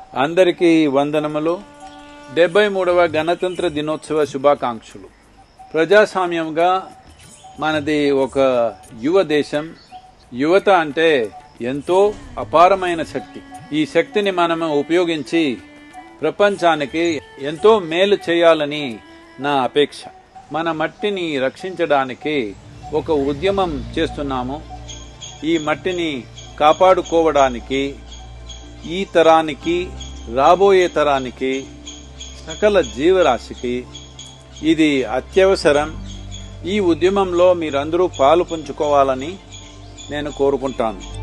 అందరికీ వందనములు డెబ్బై మూడవ గణతంత్ర దినోత్సవ శుభాకాంక్షలు ప్రజాస్వామ్యంగా మనది ఒక యువ దేశం యువత అంటే ఎంతో అపారమైన శక్తి ఈ శక్తిని మనము ఉపయోగించి ప్రపంచానికి ఎంతో మేలు చేయాలని నా అపేక్ష మన మట్టిని రక్షించడానికి ఒక ఉద్యమం చేస్తున్నాము ఈ మట్టిని కాపాడుకోవడానికి ఈ తరానికి రాబోయే తరానికి సకల జీవరాశికి ఇది అత్యవసరం ఈ ఉద్యమంలో మీరందరూ పాలు పంచుకోవాలని నేను కోరుకుంటాను